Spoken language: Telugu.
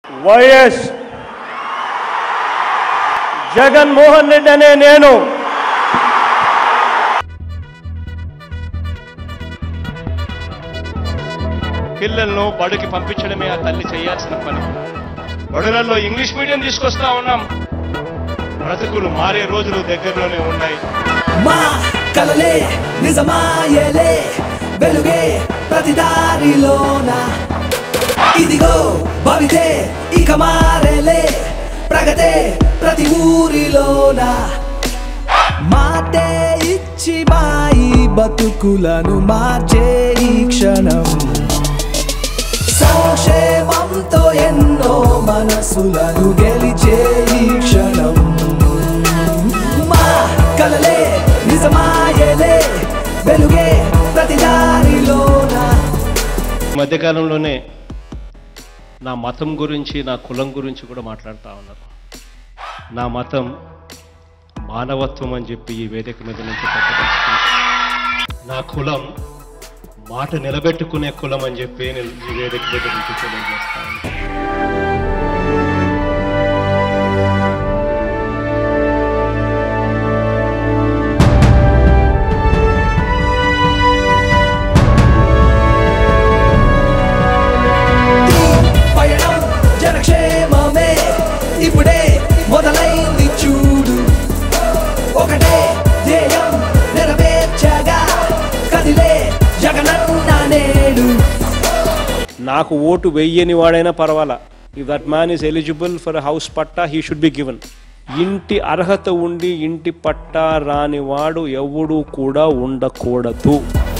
వైఎస్ జగన్మోహన్ రెడ్డి అనే నేను పిల్లలను బడికి పంపించడమే ఆ తల్లి చేయాల్సిన పని బడులలో ఇంగ్లీష్ మీడియం తీసుకొస్తా ఉన్నాం బ్రతుకులు మారే రోజులు దగ్గరలోనే ఉన్నాయి మా కలలే నిజమాయలే వెలుగే ప్రతి దారిలోన ఇదిగో భవితే ఇక మారేలే ప్రగతే ప్రతి ఊరిలోన మాటే ఇచ్చి మాయి బతుకులను మార్చే ఈ క్షణం సంక్షేమంతో ఎన్నో మనసులను గెలిచే ఈ క్షణం మా కలలే నిజమాయలే వెలుగే ప్రతి దారిలోన ఈ మధ్యకాలంలోనే నా మతం గురించి నా కులం గురించి కూడా మాట్లాడుతూ ఉన్నారు నా మతం మానవత్వం అని చెప్పి ఈ వేదిక మీద నుంచి ప్రకటిస్తున్నాను నా కులం మాట నిలబెట్టుకునే కులం అని చెప్పి నేను ఈ వేదిక మీద నుంచి తెలియజేస్తాను పయనం జనక్షేమమే ఇప్పుడే మొదలైంది చూడు ఒకటే ధ్యేయం నెరవేర్చగా కదిలే జగనన్న నేడు నాకు ఓటు వెయ్యని వాడైనా పర్వాలా if that man is eligible for house పట్టా హీ షుడ్ బి గివెన్ ఇంటి అర్హత ఉండి ఇంటి పట్టా రాని వాడు ఎవడు కూడా ఉండకూడదు